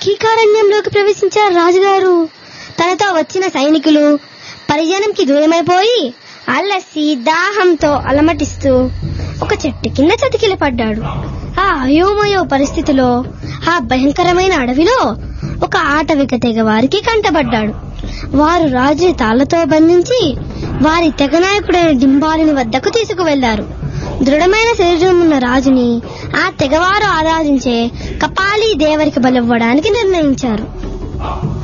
కీకారణ్యంలోకి ప్రవేశించారు రాజుగారు తనతో వచ్చిన సైనికులు పరిజనంకి దూరమైపోయి అల్లసి దాహంతో అలమటిస్తూ ఒక చెట్టు కింద చతికిల పడ్డాడు ఆ అయోమయో పరిస్థితిలో ఆ భయంకరమైన అడవిలో ఒక ఆటవిక తెగ వారికి కంటబడ్డాడు వారు రాజు తాళ్లతో బంధించి వారి తెగ నాయకుడైన డింబాలుని వద్దకు తీసుకువెళ్లారు దృఢమైన శరీరం ఉన్న రాజుని ఆ తెగవారు ఆరాధించే కపాలీ దేవరికి బలివ్వడానికి నిర్ణయించారు